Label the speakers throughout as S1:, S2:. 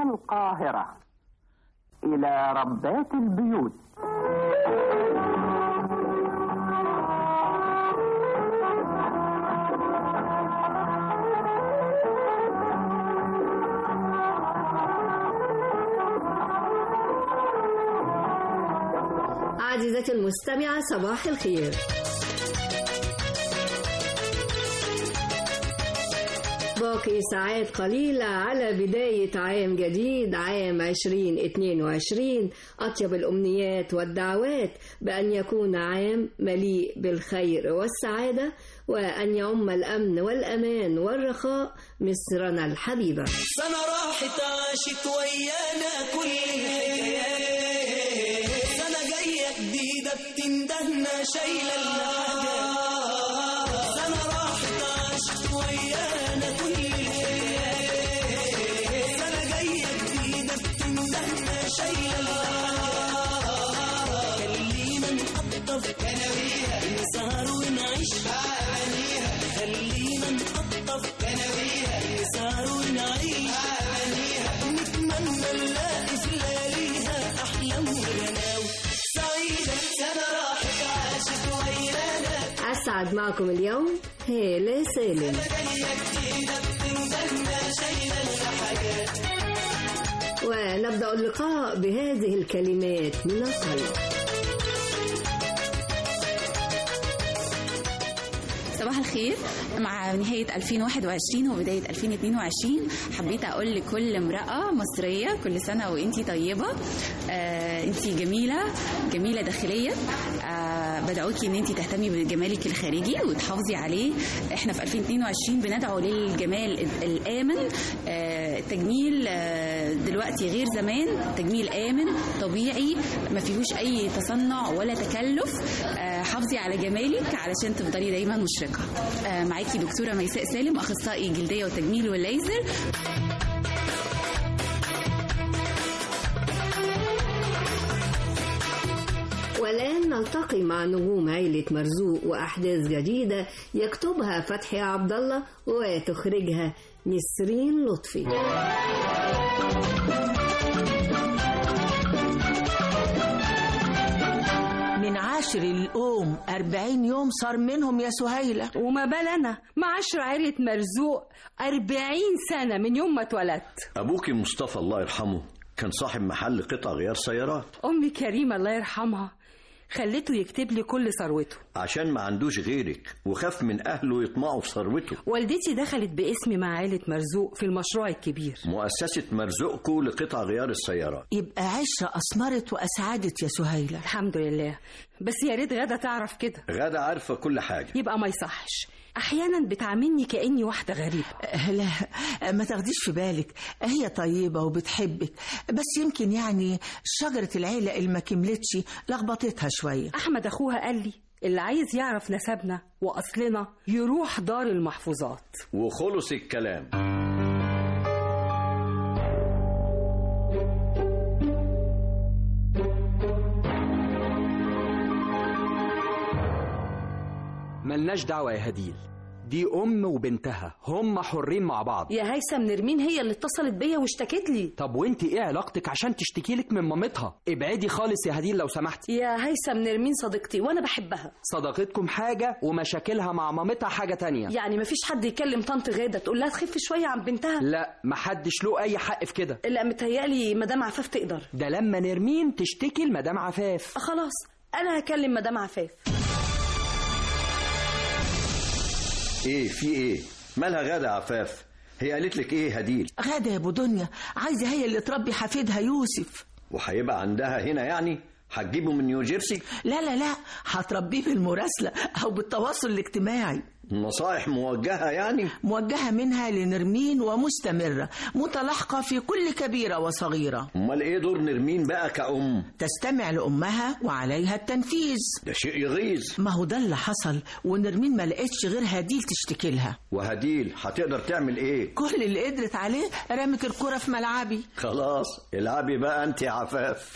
S1: القاهرة إلى ربات البيوت
S2: عزيزتي المستمعة صباح الخير باقي ساعات قليلة على بداية عام جديد عام 2022 أطيب الأمنيات والدعوات بأن يكون عام مليء بالخير والسعادة وأن يعم الأمن والأمان والرخاء مصرنا الحبيبة
S3: سنة راحت عاشت ويانا كل الحكايات سنة جاية جديدة بتندهنا شايلة الحاجات سنة راحت عاشت ويانا كل الحكايات سنة جاية جديدة بتندهنا شايلة الحاجات خلينا نقطف كناويها نسهر ونعيش أغانيها خلينا نقطف كناويها نسهر ونعيش أغانيها نتمنى نلاقي في لياليها أحلام وغناوي سعيدة سنة راحت عاشت ويانا
S2: أسعد معكم اليوم هالة سالم
S3: جاية جديدة بتندهنا شايلة الحاجات
S2: ونبدأ اللقاء بهذه الكلمات من القلب
S4: صباح الخير مع نهاية 2021 وبداية 2022 حبيت أقول لكل امرأة مصرية كل سنة وإنتي طيبة آه إنتي جميلة جميلة داخليا آه بدعوكي إن إنتي تهتمي بجمالك الخارجي وتحافظي عليه إحنا في 2022 بندعو للجمال الآمن آه التجميل آه دلوقتي غير زمان تجميل آمن طبيعي ما فيهوش أي تصنع ولا تكلف آه حافظي على جمالك علشان تفضلي دايما مشرقة آه معاكي دكتورة ميساء سالم أخصائي جلدية وتجميل والليزر
S2: والآن نلتقي مع نجوم عيلة مرزوق وأحداث جديدة يكتبها فتحي عبد الله وتخرجها نسرين لطفي
S5: من عاشر الأم أربعين يوم صار منهم يا سهيلة
S6: وما بال انا مع عشر عيلة مرزوق أربعين سنة من يوم ما اتولدت
S7: أبوك مصطفى الله يرحمه كان صاحب محل قطع غيار سيارات
S6: أمي كريمة الله يرحمها خليته يكتب لي كل ثروته
S7: عشان ما عندوش غيرك وخاف من أهله يطمعوا في ثروته
S6: والدتي دخلت باسمي مع عيلة مرزوق في المشروع الكبير
S7: مؤسسة مرزوقكو لقطع غيار السيارات
S5: يبقى عشرة أثمرت وأسعدت يا سهيلة
S6: الحمد لله بس يا ريت غدا تعرف كده
S7: غادة عارفة كل حاجة
S6: يبقى ما يصحش أحيانا بتعاملني كأني واحدة غريبة
S5: آه، لا آه، ما تاخديش في بالك هي طيبة وبتحبك بس يمكن يعني شجرة العيلة اللي ما كملتش لخبطتها شوية
S6: أحمد أخوها قال لي اللي عايز يعرف نسبنا وأصلنا يروح دار المحفوظات
S7: وخلص الكلام
S8: ملناش دعوة يا هديل دي أم وبنتها هم حرين مع بعض
S6: يا هيثم نرمين هي اللي اتصلت بيا واشتكت لي
S8: طب وانت ايه علاقتك عشان تشتكي لك من مامتها ابعدي خالص يا هديل لو سمحتي
S6: يا هيثم نرمين صديقتي وانا بحبها
S8: صداقتكم حاجة ومشاكلها مع مامتها حاجة تانية
S6: يعني مفيش حد يكلم طنط غاده تقول لها تخف شويه عن بنتها
S8: لا محدش له أي حق في كده
S6: لا متهيألي مدام عفاف تقدر
S8: ده لما نرمين تشتكي لمدام عفاف
S6: خلاص انا هكلم مدام عفاف
S7: إيه في إيه مالها غادة عفاف هي قالت لك إيه هديل
S5: غادة يا أبو دنيا عايزة هي اللي تربي حفيدها يوسف
S7: وهيبقى عندها هنا يعني هتجيبه من نيوجيرسي
S5: لا لا لا هتربيه بالمراسلة أو بالتواصل الاجتماعي
S7: نصائح موجهة يعني
S5: موجهة منها لنرمين ومستمرة متلاحقة في كل كبيرة وصغيرة
S7: أمال إيه دور نرمين بقى كأم
S5: تستمع لأمها وعليها التنفيذ
S7: ده شيء يغيظ
S5: ما هو ده اللي حصل ونرمين ما لقيتش غير هديل تشتكي لها
S7: وهديل هتقدر تعمل إيه
S5: كل اللي قدرت عليه رمت الكرة في ملعبي
S7: خلاص العبي بقى أنت يا عفاف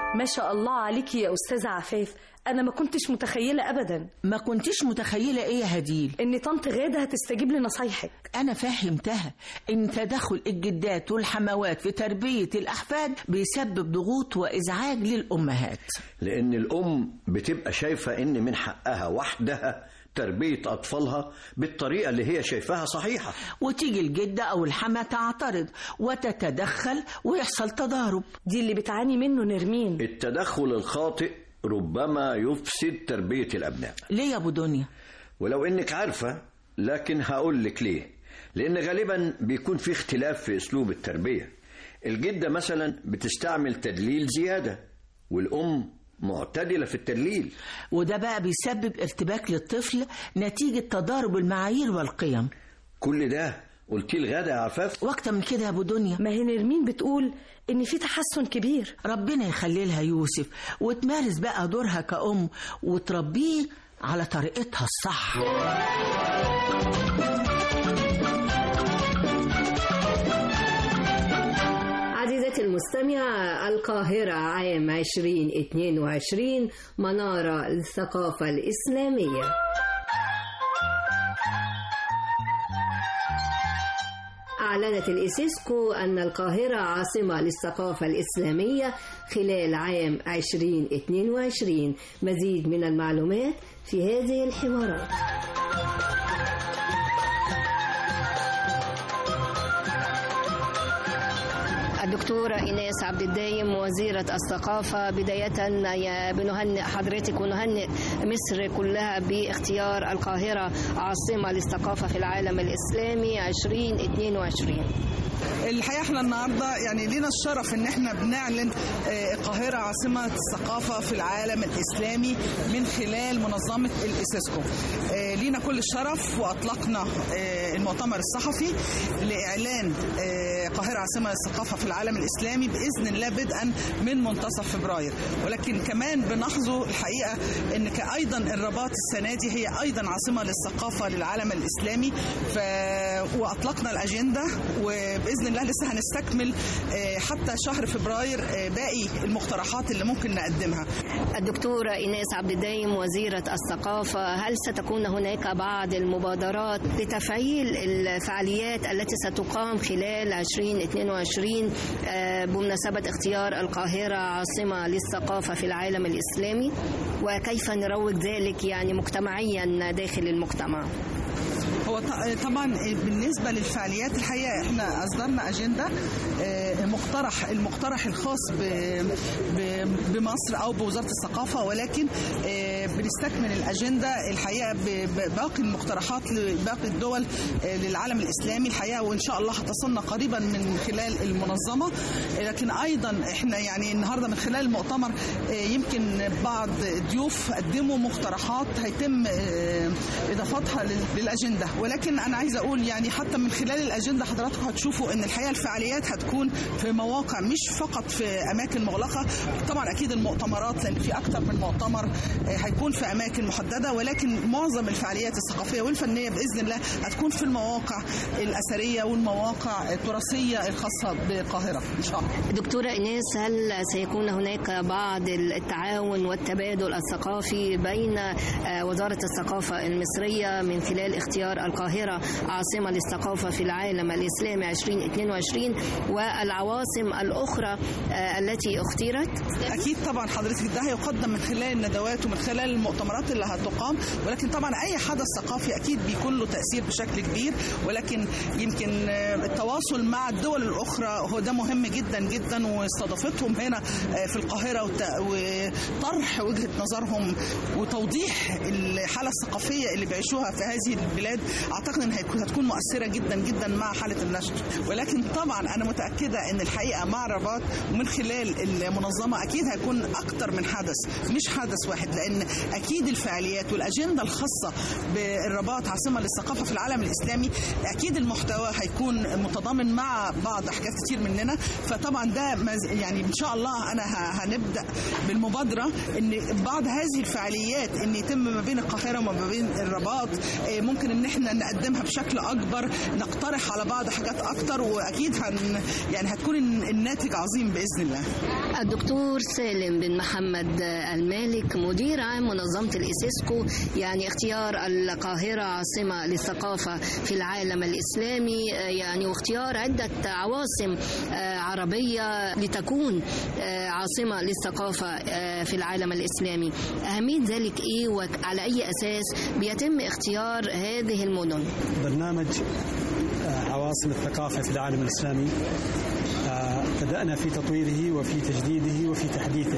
S9: ما شاء الله عليكي يا أستاذة عفاف أنا ما كنتش متخيلة أبدا
S5: ما كنتش متخيلة ايه يا هديل
S9: إن طنط غادة هتستجيب لنصايحك
S5: انا فهمتها ان تدخل الجدات والحموات في تربية الاحفاد بيسبب ضغوط وازعاج للامهات
S7: لأن الأم بتبقى شايفة إن من حقها وحدها تربية أطفالها بالطريقة اللي هي شايفاها صحيحة
S5: وتيجي الجدة او الحما تعترض وتتدخل ويحصل تضارب
S9: دي اللي بتعاني منه نرمين
S7: التدخل الخاطئ ربما يفسد تربية الأبناء
S5: ليه يا ابو دنيا
S7: ولو إنك عارفة لكن هقول لك ليه لأن غالبا بيكون في اختلاف في أسلوب التربية الجدة مثلا بتستعمل تدليل زيادة والأم معتدلة في التدليل
S5: وده بقى بيسبب ارتباك للطفل نتيجة تضارب المعايير والقيم
S7: كل ده قلتي لغادة يا عفاف
S5: واكتر من كده يا ابو دنيا
S9: ما هي نرمين بتقول إن في تحسن كبير
S5: ربنا يخلي لها يوسف وتمارس بقى دورها كأم وتربيه على طريقتها الصح
S2: عزيزتي المستمعة القاهرة عام 2022 منارة الثقافة الإسلامية أعلنت الإسيسكو أن القاهرة عاصمة للثقافة الإسلامية خلال عام 2022 مزيد من المعلومات في هذه الحوارات الدكتورة إيناس عبد الدايم وزيرة الثقافة بداية يا بنهنئ حضرتك ونهنئ مصر كلها باختيار القاهرة عاصمة للثقافة في العالم الإسلامي 2022
S10: الحقيقه احنا النهارده يعني لينا الشرف ان احنا بنعلن آه، القاهره عاصمه الثقافه في العالم الاسلامي من خلال منظمه الاسيسكو. آه، لينا كل الشرف واطلقنا آه، المؤتمر الصحفي لاعلان آه، القاهره عاصمه للثقافه في العالم الاسلامي باذن الله بدءا من منتصف فبراير ولكن كمان بنحظو الحقيقه ان ايضا الرباط السنه دي هي ايضا عاصمه للثقافه للعالم الاسلامي ف... واطلقنا الاجنده وباذن الله لسه هنستكمل آه، حتى شهر فبراير آه، باقي المقترحات اللي ممكن نقدمها
S2: الدكتورة إيناس عبد الدايم وزيرة الثقافة هل ستكون هناك بعض المبادرات لتفعيل الفعاليات التي ستقام خلال 2022 آه، بمناسبة اختيار القاهرة عاصمة للثقافة في العالم الإسلامي وكيف نروج ذلك يعني مجتمعيا داخل المجتمع
S10: هو ط- طبعا بالنسبه للفعاليات الحقيقه احنا اصدرنا اجنده آه، مقترح المقترح الخاص ب- ب- بمصر او بوزاره الثقافه ولكن آه، بنستكمل الاجنده الحقيقه ب- بباقي المقترحات لباقي الدول آه، للعالم الاسلامي الحقيقه وان شاء الله هتصلنا قريبا من خلال المنظمه آه، لكن ايضا احنا يعني النهارده من خلال المؤتمر آه، يمكن بعض ضيوف قدموا مقترحات هيتم آه، اضافتها لل- للاجنده ولكن انا عايزه اقول يعني حتى من خلال الاجنده حضراتكم هتشوفوا ان الحقيقه الفعاليات هتكون في مواقع مش فقط في اماكن مغلقه طبعا اكيد المؤتمرات لان في اكتر من مؤتمر آه، هيكون في اماكن محدده ولكن معظم الفعاليات الثقافيه والفنيه باذن الله هتكون في المواقع الاثريه والمواقع التراثيه الخاصه بالقاهره ان شاء الله
S2: دكتورة إيناس هل سيكون هناك بعض التعاون والتبادل الثقافي بين آه، وزارة الثقافة المصرية من خلال اختيار القاهرة عاصمة للثقافة في العالم الإسلامي 2022 والعواصم الأخرى آه، التي اختيرت؟
S10: اكيد طبعا حضرتك ده هيقدم من خلال الندوات ومن خلال المؤتمرات اللي هتقام ولكن طبعا اي حدث ثقافي اكيد بيكون له تاثير بشكل كبير ولكن يمكن آه، التواصل مع الدول الاخرى هو ده مهم جدا جدا واستضافتهم هنا آه، في القاهره وت- وطرح وجهه نظرهم وتوضيح الحاله الثقافيه اللي بيعيشوها في هذه البلاد اعتقد ان هيكون- هتكون مؤثره جدا جدا مع حاله النشر ولكن طبعا انا متاكده ان الحقيقه مع الرباط ومن خلال المنظمه اكيد هيكون اكتر من حدث مش حدث واحد لان اكيد الفعاليات والاجنده الخاصه بالرباط عاصمه للثقافه في العالم الاسلامي اكيد المحتوى هيكون متضامن مع بعض حاجات كتير مننا فطبعا ده مز- يعني ان شاء الله انا ه- هنبدا بالمبادره ان بعض هذه الفعاليات ان يتم ما بين القاهره وما بين الرباط آه، ممكن ان احنا نقدمها بشكل اكبر نقترح على بعض حاجات اكتر واكيد هن يعني هتكون الناتج عظيم باذن الله
S2: الدكتور سالم بن محمد المالك مدير عام منظمة الإسيسكو يعني اختيار القاهرة عاصمة للثقافة في العالم الإسلامي آه، يعني واختيار عدة عواصم آه، عربية لتكون آه، عاصمة للثقافة آه، في العالم الإسلامي أهمية ذلك إيه وعلى أي أساس بيتم اختيار هذه المدن
S11: برنامج آه، عواصم الثقافة في العالم الإسلامي آه، بدأنا في تطويره وفي تجديده وفي تحديثه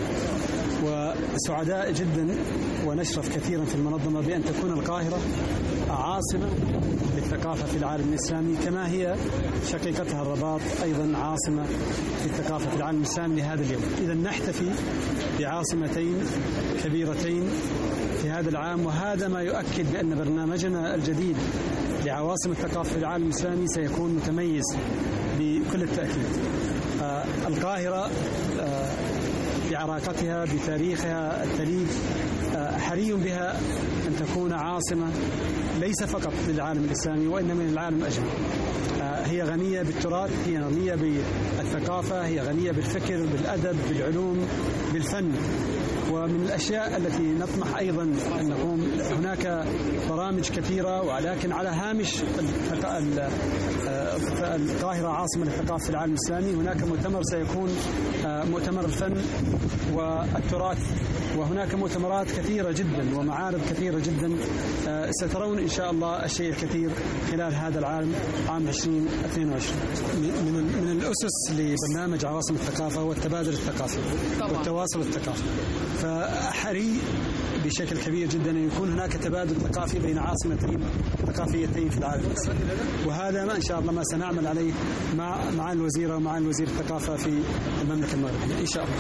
S11: وسعداء جدا ونشرف كثيرا في المنظمة بأن تكون القاهرة عاصمة للثقافة في العالم الإسلامي كما هي شقيقتها الرباط أيضا عاصمة للثقافة في العالم الإسلامي لهذا اليوم إذا نحتفي بعاصمتين كبيرتين في هذا العام وهذا ما يؤكد بأن برنامجنا الجديد لعواصم الثقافة في العالم الإسلامي سيكون متميز بكل التأكيد آه، القاهرة آه، بعراقتها بتاريخها التاريخ آه، حري بها أن تكون عاصمة ليس فقط للعالم الإسلامي وإنما للعالم أجمع آه، هي غنية بالتراث هي غنية بالثقافة هي غنية بالفكر بالأدب بالعلوم بالفن ومن الأشياء التي نطمح أيضا أن نقوم هناك برامج كثيرة ولكن على هامش الثق- ال- آه، القاهرة عاصمة للثقافة في العالم الإسلامي هناك مؤتمر سيكون آه، مؤتمر الفن والتراث وهناك مؤتمرات كثيرة جدا ومعارض كثيرة جدا آه، سترون إن شاء الله الشيء الكثير خلال هذا العام عام 2022 من من- من الأسس لبرنامج عواصم الثقافة هو التبادل الثقافي
S10: طبعاً.
S11: والتواصل الثقافي فحري بشكل كبير جدا أن يكون هناك تبادل ثقافي بين عاصمتين ثقافيتين في العالم الإسلامي وهذا ما إن شاء الله ما سنعمل عليه مع مع الوزيرة ومع الوزير الثقافة في المملكة المغربية إن شاء الله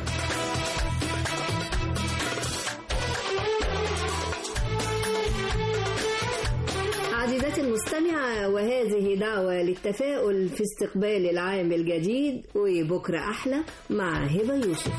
S2: عزيزتي المستمعة وهذه دعوة للتفاؤل في استقبال العام الجديد وبكرة أحلى مع هبة يوسف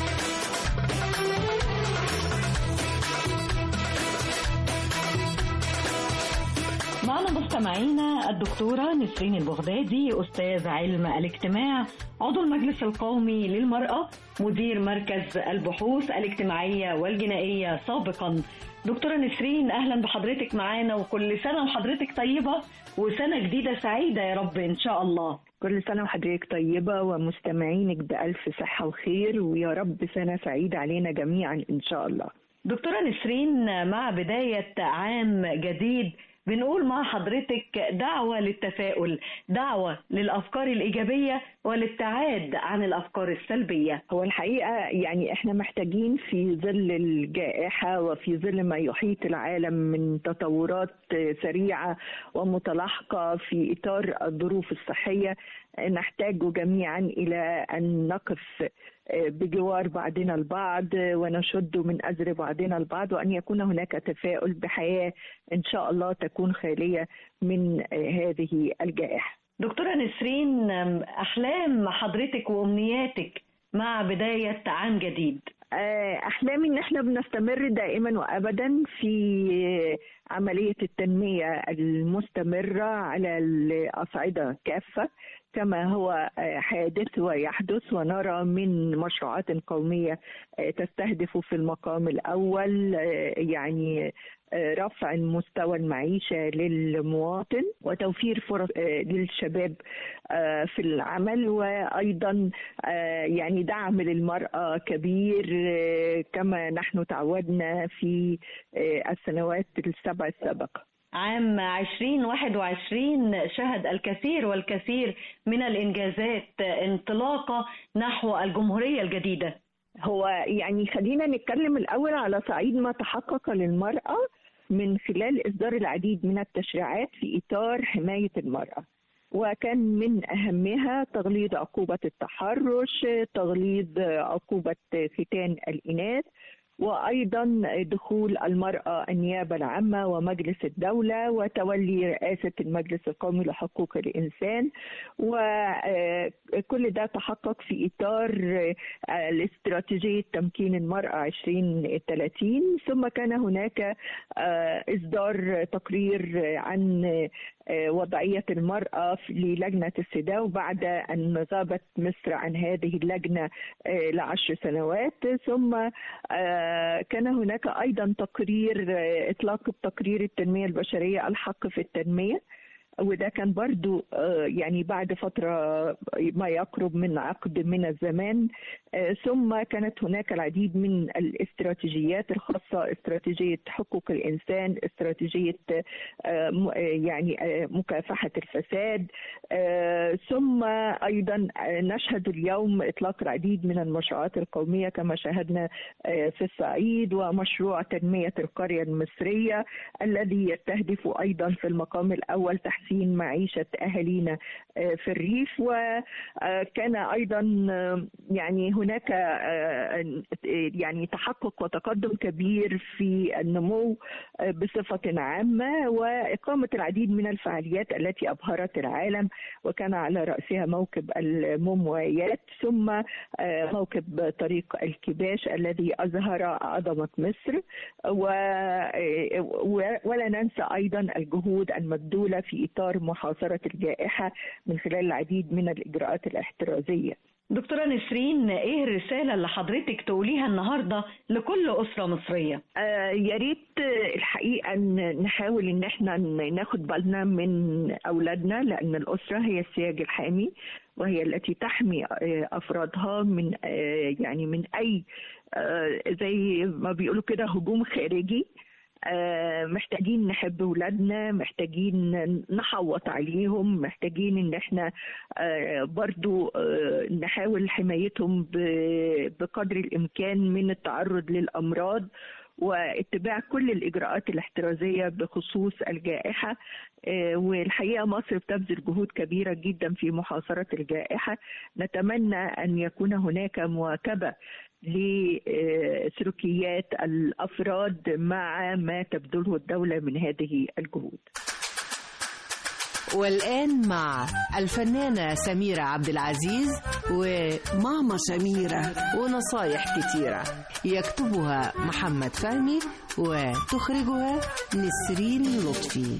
S12: معنا مستمعينا الدكتورة نسرين البغدادي أستاذ علم الاجتماع عضو المجلس القومي للمرأة مدير مركز البحوث الاجتماعية والجنائية سابقا دكتورة نسرين أهلا بحضرتك معانا وكل سنة وحضرتك طيبة وسنة جديدة سعيدة يا رب إن شاء الله
S13: كل سنة وحضرتك طيبة ومستمعينك بألف صحة وخير ويا رب سنة سعيدة علينا جميعا إن شاء الله
S12: دكتورة نسرين مع بداية عام جديد بنقول مع حضرتك دعوة للتفاؤل دعوة للأفكار الإيجابية والابتعاد عن الأفكار السلبية
S13: هو الحقيقة يعني احنا محتاجين في ظل الجائحة وفي ظل ما يحيط العالم من تطورات سريعة ومتلاحقة في إطار الظروف الصحية نحتاج جميعا إلى أن نقف بجوار بعضنا البعض ونشد من أزر بعضنا البعض وأن يكون هناك تفاؤل بحياة إن شاء الله تكون خالية من هذه الجائحة
S12: دكتورة نسرين أحلام حضرتك وأمنياتك مع بداية عام جديد
S13: أحلامي إن إحنا بنستمر دائما وأبدا في عملية التنمية المستمرة على الأصعدة كافة كما هو حادث ويحدث ونرى من مشروعات قومية تستهدف في المقام الأول يعني رفع مستوى المعيشة للمواطن وتوفير فرص للشباب في العمل وأيضا يعني دعم للمرأة كبير كما نحن تعودنا في السنوات السبع السابقة
S12: عام 2021 شهد الكثير والكثير من الإنجازات انطلاقة نحو الجمهورية الجديدة
S13: هو يعني خلينا نتكلم الأول على صعيد ما تحقق للمرأة من خلال إصدار العديد من التشريعات في إطار حماية المرأة وكان من أهمها تغليظ عقوبة التحرش تغليظ عقوبة ختان الإناث وأيضا دخول المرأة النيابة العامة ومجلس الدولة وتولي رئاسة المجلس القومي لحقوق الإنسان وكل ده تحقق في إطار الاستراتيجية تمكين المرأة 2030 ثم كان هناك إصدار تقرير عن وضعية المرأة للجنة السيداو بعد أن غابت مصر عن هذه اللجنة لعشر سنوات ثم كان هناك أيضا تقرير إطلاق تقرير التنمية البشرية الحق في التنمية وده كان برضو يعني بعد فترة ما يقرب من عقد من الزمان ثم كانت هناك العديد من الاستراتيجيات الخاصة استراتيجية حقوق الإنسان استراتيجية يعني مكافحة الفساد ثم أيضا نشهد اليوم إطلاق العديد من المشروعات القومية كما شاهدنا في الصعيد ومشروع تنمية القرية المصرية الذي يستهدف أيضا في المقام الأول تحسين تحسين معيشة أهالينا في الريف وكان أيضا يعني هناك يعني تحقق وتقدم كبير في النمو بصفة عامة وإقامة العديد من الفعاليات التي أبهرت العالم وكان على رأسها موكب الموموايات ثم موكب طريق الكباش الذي أظهر عظمة مصر ولا ننسى أيضا الجهود المبذولة في إطار محاصرة الجائحة من خلال العديد من الإجراءات الاحترازية
S12: دكتورة نسرين ايه الرسالة اللي حضرتك تقوليها النهاردة لكل أسرة مصرية؟
S13: آه يا ريت الحقيقة نحاول ان احنا ناخد بالنا من أولادنا لأن الأسرة هي السياج الحامي وهي التي تحمي أفرادها من آه يعني من أي آه زي ما بيقولوا كده هجوم خارجي محتاجين نحب ولادنا محتاجين نحوط عليهم محتاجين ان احنا برضو نحاول حمايتهم بقدر الامكان من التعرض للامراض واتباع كل الاجراءات الاحترازيه بخصوص الجائحه والحقيقه مصر بتبذل جهود كبيره جدا في محاصره الجائحه نتمنى ان يكون هناك مواكبه لسلوكيات الافراد مع ما تبذله الدوله من هذه الجهود.
S14: والآن مع الفنانة سميرة عبد العزيز وماما سميرة ونصايح كتيرة يكتبها محمد فهمي وتخرجها نسرين لطفي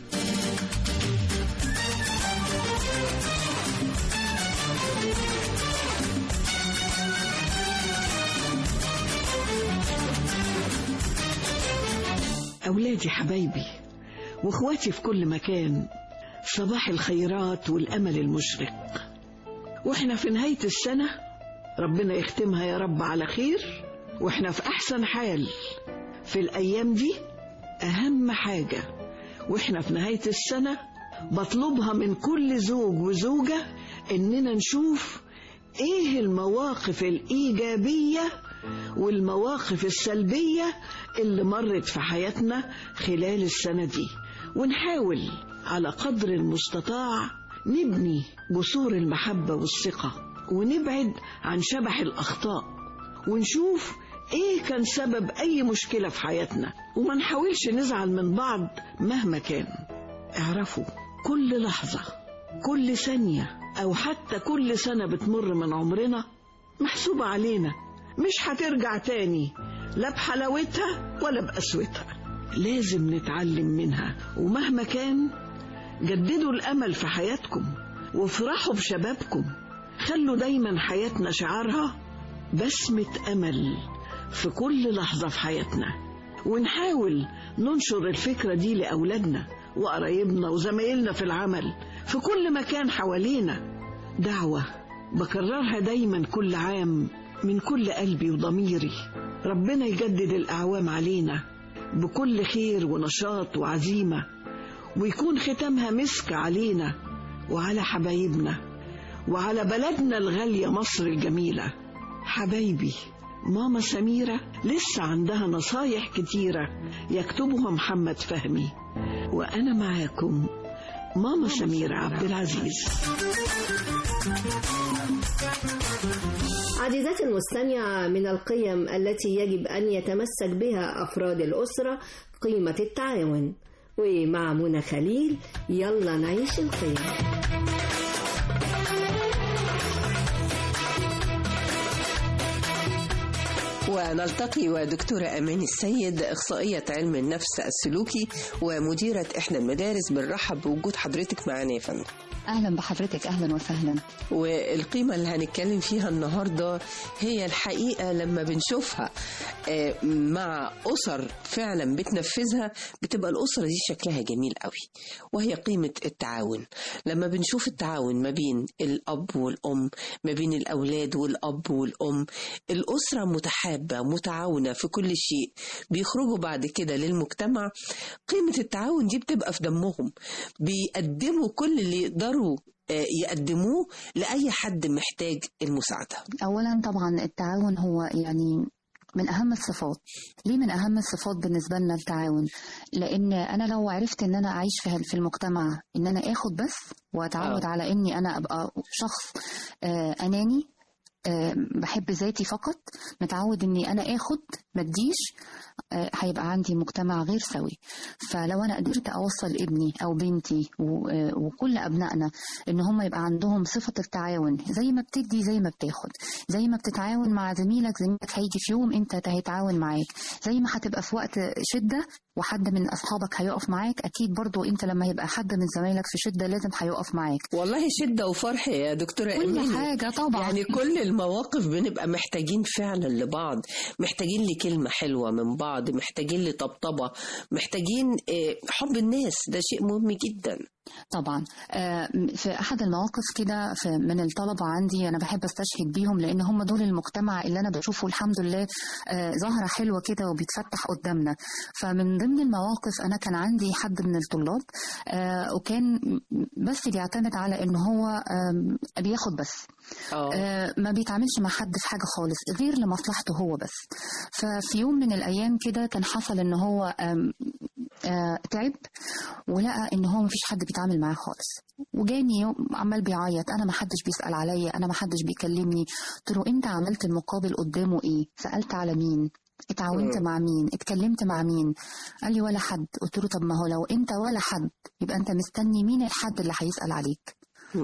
S15: أولادي حبايبي وإخواتي في كل مكان صباح الخيرات والأمل المشرق وإحنا في نهاية السنة ربنا يختمها يا رب على خير وإحنا في أحسن حال في الأيام دي أهم حاجة وإحنا في نهاية السنة بطلبها من كل زوج وزوجة إننا نشوف إيه المواقف الإيجابية والمواقف السلبية اللي مرت في حياتنا خلال السنة دي ونحاول على قدر المستطاع نبني جسور المحبة والثقة ونبعد عن شبح الأخطاء ونشوف ايه كان سبب اي مشكلة في حياتنا وما نحاولش نزعل من بعض مهما كان اعرفوا كل لحظة كل ثانية او حتى كل سنة بتمر من عمرنا محسوبة علينا مش هترجع تاني لا بحلاوتها ولا بقسوتها لازم نتعلم منها ومهما كان جددوا الأمل في حياتكم وافرحوا بشبابكم خلوا دايما حياتنا شعارها بسمة أمل في كل لحظة في حياتنا ونحاول ننشر الفكرة دي لأولادنا وقرايبنا وزمايلنا في العمل في كل مكان حوالينا دعوة بكررها دايما كل عام من كل قلبي وضميري ربنا يجدد الأعوام علينا بكل خير ونشاط وعزيمة ويكون ختامها مسك علينا وعلى حبايبنا وعلى بلدنا الغالية مصر الجميلة حبايبي ماما سميرة لسه عندها نصايح كتيرة يكتبها محمد فهمي وأنا معاكم ماما سميرة عبد العزيز
S2: عزيزاتي المستمعة من القيم التي يجب أن يتمسك بها أفراد الأسرة قيمة التعاون ومع منى خليل يلا نعيش القيم
S16: ونلتقي ودكتورة أمان السيد إخصائية علم النفس السلوكي ومديرة إحدى المدارس بنرحب بوجود حضرتك معنا يا فندم
S17: اهلا بحضرتك اهلا وسهلا
S16: والقيمة اللي هنتكلم فيها النهاردة هي الحقيقة لما بنشوفها آه، مع أسر فعلا بتنفذها بتبقى الأسرة دي شكلها جميل قوي وهي قيمة التعاون لما بنشوف التعاون ما بين الأب والأم ما بين الأولاد والأب والأم الأسرة متحابة متعاونة في كل شيء بيخرجوا بعد كده للمجتمع قيمة التعاون دي بتبقى في دمهم بيقدموا كل اللي يقدروا آه، يقدموه لأي حد محتاج المساعدة
S17: اولا طبعا التعاون هو يعني من اهم الصفات ليه من اهم الصفات بالنسبه لنا التعاون لان انا لو عرفت ان انا اعيش في في المجتمع ان انا اخد بس واتعود
S16: آه.
S17: على اني انا ابقى شخص آه، اناني آه، بحب ذاتي فقط متعود اني انا اخد ما اديش آه، هيبقى عندي مجتمع غير سوي فلو انا قدرت اوصل ابني او بنتي و- آه، وكل ابنائنا ان هم يبقى عندهم صفه التعاون زي ما بتدي زي ما بتاخد زي ما بتتعاون مع زميلك زميلك هيجي في يوم انت هيتعاون معاك زي ما هتبقى في وقت شده وحد من اصحابك هيقف معاك اكيد برضو انت لما يبقى حد من زمايلك في شده لازم هيقف معاك
S16: والله شدة وفرح يا دكتورة
S17: كل
S16: أمين
S17: حاجة طبعا.
S16: يعني كل المواقف بنبقى محتاجين فعلا لبعض محتاجين لكلمة حلوة من بعض محتاجين لطبطبة محتاجين آه، حب الناس ده شيء مهم جدا
S17: طبعا آه، في احد المواقف كده في- من الطلبه عندي انا بحب استشهد بيهم لان هم دول المجتمع اللي انا بشوفه الحمد لله آه، ظاهره حلوه كده وبيتفتح قدامنا فمن ضمن المواقف انا كان عندي حد من الطلاب آه، وكان بس بيعتمد على ان هو آم، بياخد بس آه، ما بيتعاملش مع حد في حاجه خالص غير لمصلحته هو بس ففي يوم من الايام كده كان حصل ان هو آم، آه، تعب ولقى ان هو مفيش حد بيتعامل معاه خالص وجاني يوم عمال بيعيط انا ما حدش بيسال عليا انا ما حدش بيكلمني قلت له انت عملت المقابل قدامه ايه سالت على مين اتعاونت
S16: مم.
S17: مع مين اتكلمت مع مين قال لي ولا حد قلت له طب ما هو لو انت ولا حد يبقى انت مستني مين الحد اللي هيسال عليك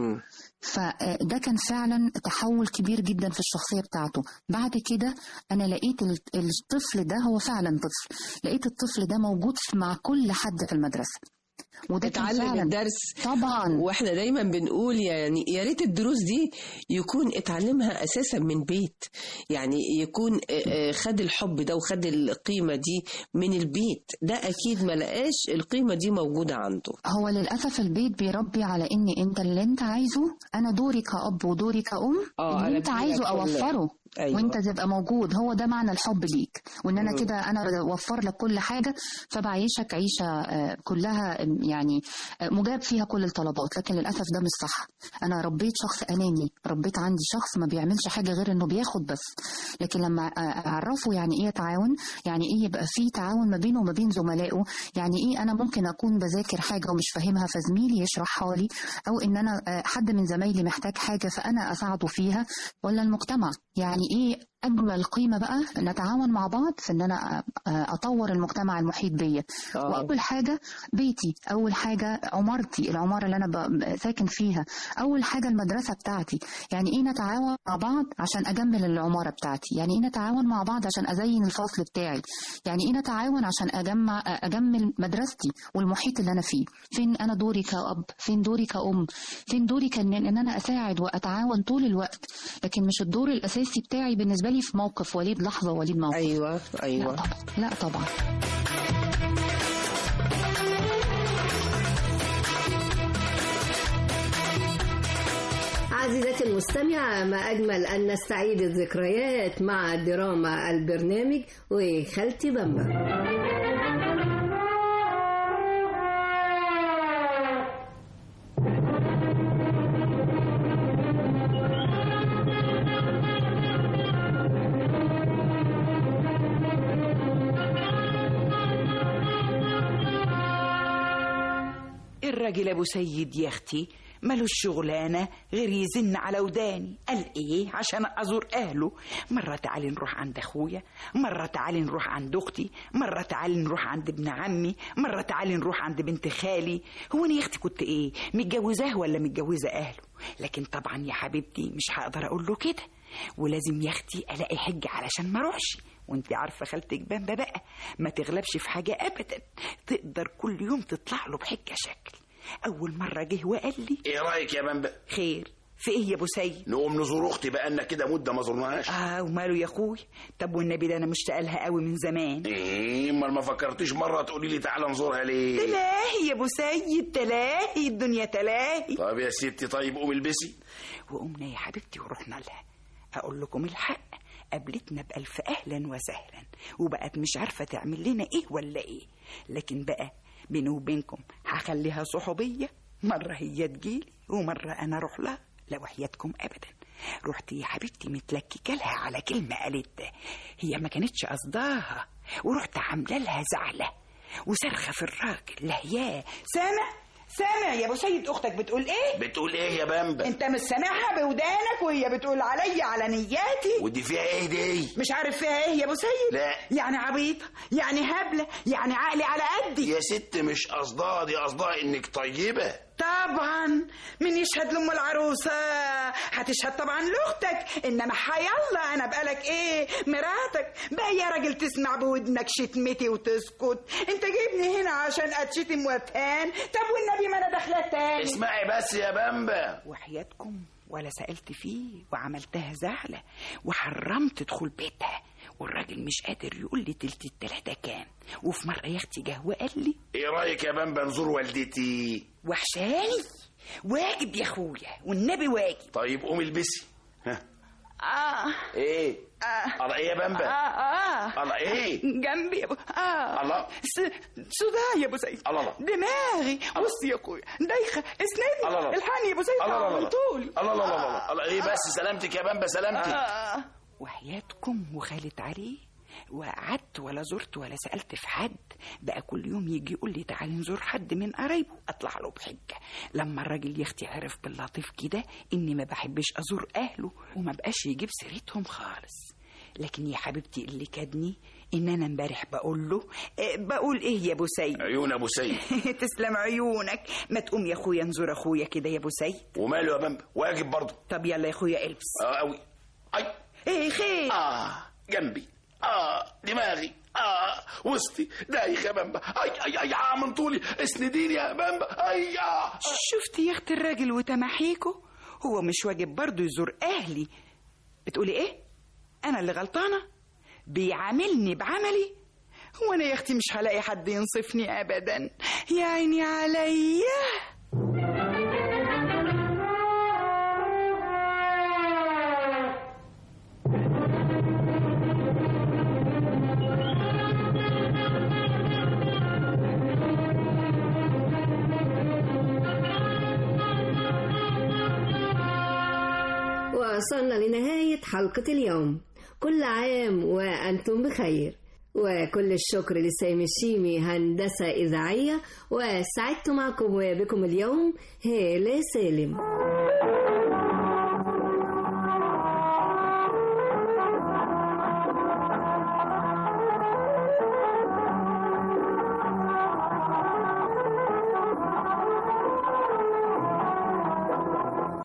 S17: فده كان فعلا تحول كبير جدا في الشخصية بتاعته بعد كده أنا لقيت ال- الطفل ده هو فعلا طفل لقيت الطفل ده موجود مع كل حد في المدرسة وده كان
S16: اتعلم
S17: فعلا
S16: الدرس
S17: طبعا
S16: واحنا دايما بنقول يعني يا ريت الدروس دي يكون اتعلمها اساسا من بيت يعني يكون آه، آه، خد الحب ده وخد القيمه دي من البيت ده اكيد ما لقاش القيمه دي موجوده عنده
S17: هو للأسف البيت بيربي على إن أنت اللي أنت عايزه أنا دوري كأب ودوري كأم
S16: آه،
S17: اللي
S16: أنا
S17: أنت
S16: بديلك
S17: عايزه
S16: كل-
S17: أوفره
S16: أيوة.
S17: وانت تبقى موجود هو ده معنى الحب ليك وان انا
S16: مم.
S17: كده انا اوفر لك كل حاجه فبعيشك عيشه آه، كلها آم، يعني آه، مجاب فيها كل الطلبات لكن للاسف ده مش صح انا ربيت شخص اناني ربيت عندي شخص ما بيعملش حاجه غير انه بياخد بس لكن لما آه، اعرفه يعني ايه تعاون يعني ايه يبقى في تعاون ما بينه وما بين زملائه يعني ايه انا ممكن اكون بذاكر حاجه ومش فاهمها فزميلي يشرحها لي او ان انا آه، حد من زمايلي محتاج حاجه فانا اساعده فيها ولا المجتمع يعني ايه اجمل قيمه بقى نتعاون مع بعض في ان انا أ- اطور المجتمع المحيط بيا
S16: آه.
S17: واول حاجه بيتي اول حاجه عمارتي العماره اللي انا ب- ساكن فيها اول حاجه المدرسه بتاعتي يعني ايه نتعاون مع بعض عشان اجمل العماره بتاعتي يعني ايه نتعاون مع بعض عشان ازين الفصل بتاعي يعني ايه نتعاون عشان اجمع اجمل مدرستي والمحيط اللي انا فيه فين انا دوري كأب فين دوري كأم فين دوري كان ان انا اساعد واتعاون طول الوقت لكن مش الدور الاساسي بتاعي بالنسبه لي في موقف وليد لحظه وليد موقف
S16: ايوه ايوه
S17: لا طبعا لا طبعا
S2: عزيزتي المستمعة ما أجمل أن نستعيد الذكريات مع دراما البرنامج وخالتي بامبا
S18: الراجل ابو سيد يا اختي ملوش شغلانة غير يزن على وداني قال ايه عشان ازور اهله مرة تعالي نروح عند اخويا مرة تعالي نروح عند اختي مرة تعالي نروح عند ابن عمي مرة تعالي نروح عند بنت خالي هو انا يا اختي كنت ايه متجوزاه ولا متجوزة اهله لكن طبعا يا حبيبتي مش هقدر اقول له كده ولازم يا اختي الاقي حجة علشان ما اروحش وانت عارفه خالتك بامبا بقى ما تغلبش في حاجه ابدا تقدر كل يوم تطلع له بحجه شكل اول مره جه وقال لي
S19: ايه رايك يا بامبا
S18: خير في ايه يا ابو سيد
S19: نقوم نزور اختي بقالنا كده مده ما زرناهاش
S18: اه وماله يا اخوي طب والنبي ده انا مشتاقه لها قوي من زمان
S19: ايه امال ما فكرتيش مره تقولي لي تعالى نزورها ليه
S18: تلاهي يا ابو سيد تلاهي الدنيا تلاهي
S19: طب يا ستي طيب قومي البسي
S18: وقمنا يا حبيبتي ورحنا لها اقول لكم الحق قابلتنا بألف أهلا وسهلا وبقت مش عارفة تعمل لنا إيه ولا إيه لكن بقى بيني وبينكم هخليها صحوبية مرة هي تجيلي ومرة أنا أروح لها لا وحياتكم أبدا رحت يا حبيبتي متلككة لها على كلمة قالتها هي ما كانتش قصداها ورحت عاملة لها زعلة وصرخة في الراجل لهياه سامع سامع يا ابو سيد اختك بتقول ايه
S19: بتقول ايه يا بامبا
S18: انت مش سامعها بودانك وهي بتقول عليا على نياتي
S19: ودي فيها ايه دي
S18: مش عارف فيها ايه يا ابو سيد
S19: لا
S18: يعني عبيطه يعني هبله يعني عقلي على قدي
S19: يا ست مش قصدها دي قصدها انك طيبه
S18: طبعا من يشهد لام العروسه هتشهد طبعا لاختك انما حيالله انا بقالك ايه مراتك بقى يا راجل تسمع بودنك شتمتي وتسكت انت جايبني هنا عشان اتشتم واتهان طب والنبي ما انا داخله تاني
S19: اسمعي بس يا بامبا
S18: وحياتكم ولا سألت فيه وعملتها زعلة وحرمت دخول بيتها والراجل مش قادر يقول لي تلت التلاتة كام وفي مرة يا اختي جه وقال لي
S19: ايه رايك يا بامبا نزور والدتي
S18: وحشاني واجب يا اخويا والنبي واجب
S19: طيب قومي البسي ها
S18: اه
S19: ايه
S18: اه
S19: الله ايه يا بامبا
S18: اه اه
S19: الله ايه
S18: جنبي يا ابو اه
S19: الله
S18: س... صداع يا ابو سيد
S19: الله الله
S18: دماغي بص يا اخويا دايخه اسندني
S19: الله الله
S18: الحقني يا ابو سيد
S19: الله الله الله
S18: طولي
S19: الله الله الله الله ايه بس سلامتك يا بامبا سلامتك
S18: آه. وحياتكم وخالت عليه وقعدت ولا زرت ولا سألت في حد بقى كل يوم يجي يقول لي تعالي نزور حد من قرايبه اطلع له بحجة لما الراجل يا اختي عرف باللطيف كده اني ما بحبش ازور اهله وما بقاش يجيب سيرتهم خالص لكن يا حبيبتي اللي كادني ان انا امبارح بقول له إيه بقول ايه يا ابو سيد
S19: عيون ابو سيد
S18: تسلم عيونك ما تقوم يا اخويا نزور اخويا كده يا ابو سيد
S19: وماله يا بامبا واجب برضه
S18: طب يلا يا اخويا البس
S19: اه قوي اي
S18: ايه خير
S19: اه جنبي اه دماغي اه وسطي دايخ يا بامبا اي اي اي آه من طولي اسنديني يا بامبا اي آه.
S18: شفتي يا اخت الراجل وتماحيكو هو مش واجب برضه يزور اهلي بتقولي ايه انا اللي غلطانه بيعاملني بعملي هو انا يا اختي مش هلاقي حد ينصفني ابدا يا عيني عليا
S2: وصلنا لنهاية حلقة اليوم كل عام وأنتم بخير وكل الشكر لسامي الشيمي هندسة إذاعية وسعدت معكم وبكم اليوم هالة سالم